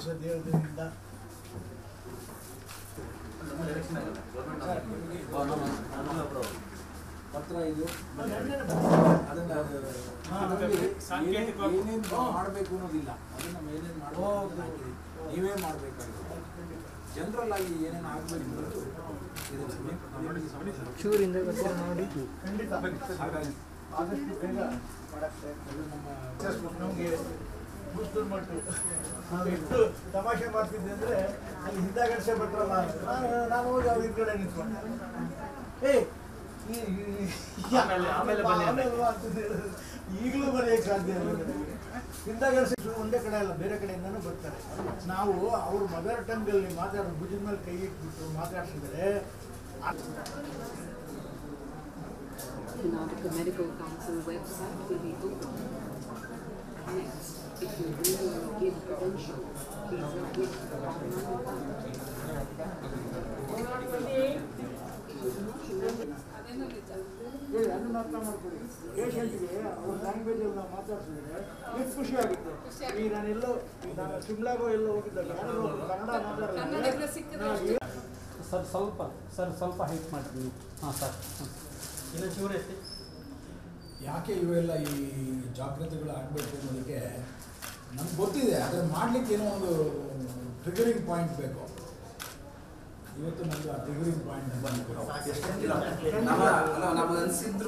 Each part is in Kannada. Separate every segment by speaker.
Speaker 1: ಆಫೀಸರ್ ಹೇಳೋದ್ರಿಂದ
Speaker 2: ಪತ್ರ ಇದು ಅದನ್ನ
Speaker 1: ಹಾ,
Speaker 2: ಅದರಲ್ಲಿ
Speaker 3: ಸಾಂಕೇತಿಕವಾಗಿ-
Speaker 2: ಏನೇನು ಮಾಡಬೇಕು ಅನ್ನೋದಿಲ್ಲ ಅದನ್ನ ಏನೇನು ಮಾಡಬೇಕು ಅಂತ ಹಾಕಿದ್ದೀವಿ. ನೀವೇ ಮಾಡಬೇಕಾಗುತ್ತೆ ಜನರಲ್ ಆಗಿ ಏನೇನು ಆಗಬೇಕು ಅನ್ನೋದು ಇದೆ.
Speaker 4: ಚೂರಿಂದ ಬರ್ತಾರೆ ನೋಡಿ
Speaker 1: ಖಂಡಿತ
Speaker 2: ಹಾಗಾಗಿ
Speaker 1: ಆದಷ್ಟು ಬೇಗ ಮಾಡಕ್ಕೆ
Speaker 2: ಅದು ನಮ್ಮ
Speaker 1: ನಮಗೆ ಮುಸ್ಲಿಂ ಮಟ್ಟು ನಾವು ಎಷ್ಟು ತಮಾಷೆ ಮಾಡ್ತಿದ್ದೆ ಅಂದರೆ ಅಲ್ಲಿ ಹಿಂದಾಗಡಿಸೆ ಬಿಟ್ರಲ್ಲ ನಾನು ನಾನು ಹೋಗಿ ಅವ್ರ ಈ ಕಡೆ ನಿಂತ್ಕೊಂಡೆ ಏ ಈ- ಈ- ಈ-
Speaker 3: ಆಮೇಲೆ- ಆಮೇಲೆ ಬನ್ನಿ ಅಂತ.
Speaker 1: ಆಮೇಲೆ ಬಾ ಅಂತ ಹೇಳಿದ್ರು. ಈಗಲೂ ಬರೆಯಕ್ಕೆ ಸಾಧ್ಯ ಇಲ್ಲ ನನಗೆ ಹಿಂದಾಗಡಿಸಿ ಒಂದೇ ಕಡೆ ಅಲ್ಲ ಬೇರೆ ಕಡೆಯಿಂದನೂ ಬರ್ತಾರೆ ನಾವು ಅವ್ರ ಮದರ್ ಟಂಗಲ್ಲಿ ಮಾತಾಡೋ ಭುಜದ ಮೇಲೆ ಕೈ ಇಟ್ಬಿಟ್ಟು ಮಾತಾಡ್ಸಿದ್ರೆ
Speaker 5: Karnataka Medical Council website will be open. Next, if you really give credential, please log in to online account.
Speaker 1: ಹೇಳಿ ಅದನ್ನ ಅರ್ಥ ಮಾಡ್ಕೊಳ್ಳಿ ಪೇಷಂಟ್ಗೆ ಅವ್ರ ಲ್ಯಾಂಗ್ವೇಜಲ್ಲಿ ನಾವು ಮಾತಾಡ್ಸಿದ್ರೆ ಎಷ್ಟು ಖುಷಿ ಆಗುತ್ತೆ ಈಗ ನಾನೆಲ್ಲೋ ನಾನು ಶಿಮ್ಲಾಗೋ ಎಲ್ಲೋ ಹೋಗಿದ್ದಾಗ ಯಾರೋ ಒಬ್ರು ಕನ್ನಡ ಮಾತಾಡಿದ್ರೆ ನಾವು ಏ-
Speaker 6: ಸರ್ ಸ್ವಲ್ಪ ಸರ್ ಸ್ವಲ್ಪ ಹೈಟ್ ಮಾಡ್ತೀನಿ ಹಾಂ ಸರ್
Speaker 3: ಇನ್ನು ಚೂರು ಎತ್ತಿ
Speaker 7: ಯಾಕೆ ಇವೆಲ್ಲ ಈ ಜಾಗೃತಿಗಳು ಆಗಬೇಕು ಅನ್ನೋದಕ್ಕೆ ನಮ್ಗೆ ಗೊತ್ತಿದೆ ಆದರೆ ಮಾಡಲಿಕ್ಕೆ ಏನೋ ಒಂದು ಟ್ರಿಗರಿಂಗ್ ಪಾಯಿಂಟ್ ಬೇಕು ಇವತ್ತು ನಮ್ಗೆ ಆ ಟ್ರಿಗರಿಂಗ್ ಪಾಯಿಂಟ್
Speaker 8: ನಮ್ಮ ಅಲ್ಲ ನಮಗೆ ಅನ್ಸಿದ್ರು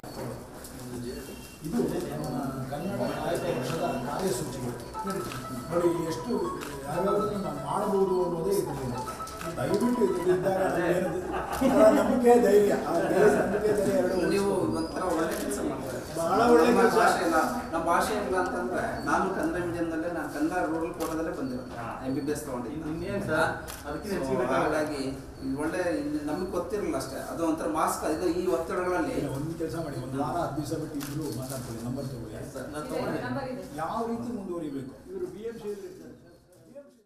Speaker 7: ಇದು ನಮ್ಮ ಕನ್ನಡ ಸಾಹಿತ್ಯ ವರ್ಷದ ಕಾರ್ಯಸೂಚಿಗಳು ನೋಡಿ ಎಷ್ಟು ಯಾವ್ಯಾವುದನ್ನು ನಾವು ಮಾಡಬಹುದು ಅನ್ನೋದೇ ಇದರಲ್ಲಿ ದಯವಿಟ್ಟು ಇದರಿಂದಾಗ ನಮ್ಗೇನದು ಒಂಥರ ನಂಬಿಕೆ ಧೈರ್ಯ ಆ ಧೈರ್ಯ, ನಂಬಿಕೆ ಧೈರ್ಯ ಎರಡು
Speaker 8: ನೀವು ಒಂಥರ ಒಳ್ಳೆ ಕೆಲಸ ಮಾಡ್ತಾರೆ
Speaker 1: ಬಹಳ ಒಳ್ಳೆ
Speaker 8: ನಮ್ಮ
Speaker 1: ಕೆಲ್ಸ.
Speaker 8: ಭಾಷೆ ಇಲ್ಲ ನಮ್ಮ ಭಾಷೆ ಇಲ್ಲ ಅಂತಂದ್ರೆ ನಾನು ಕನ್ನಡ ಮೀಡಿಯಂದಲ್ಲೇ ನಾನು ಕನ್ನಡ ರೂರಲ್ ಕೋಟದಲ್ಲೇ ಬಂದಿರೋದು ಎಂ ಬಿ ಬಿ ಎಸ್ ತಗೊಂಡಿದ್ದು
Speaker 3: ಇನ್ನೇನ್ ಸರ್? ಅದಕ್ಕೆ
Speaker 8: So,
Speaker 3: ಸಿಗ್ಬೇಕಾಗಿಲ್ಲ.
Speaker 8: ಹಾಗಾಗಿ ಇದು ಒಳ್ಳೆ ನಮಗೆ ಗೊತ್ತಿರಲಿಲ್ಲ ಅಷ್ಟೇ ಅದು ಒಂಥರ ಮಾಸ್ಕ್ ಇದು ಈ ಒತ್ತಡಗಳಲ್ಲಿ
Speaker 7: ಇಲ್ಲ, ಒಂದು ಕೆಲಸ ಮಾಡಿ ಒಂದು ವಾರ ಹತ್ತು ದಿವಸ ಬಿಟ್ಟು ಇಬ್ರು ಮಾತಾಡ್ಕೊಳ್ಳಿ ನಂಬರ್ ತಗೊಳ್ಳಿ
Speaker 3: ನಾನು ತಗೊಂಡೆ
Speaker 7: ಯಾವ ರೀತಿ ಮುಂದುವರಿಬೇಕು
Speaker 1: ಇವರು ಬಿ ಎಂ ಸಿಯಲ್ಲಿ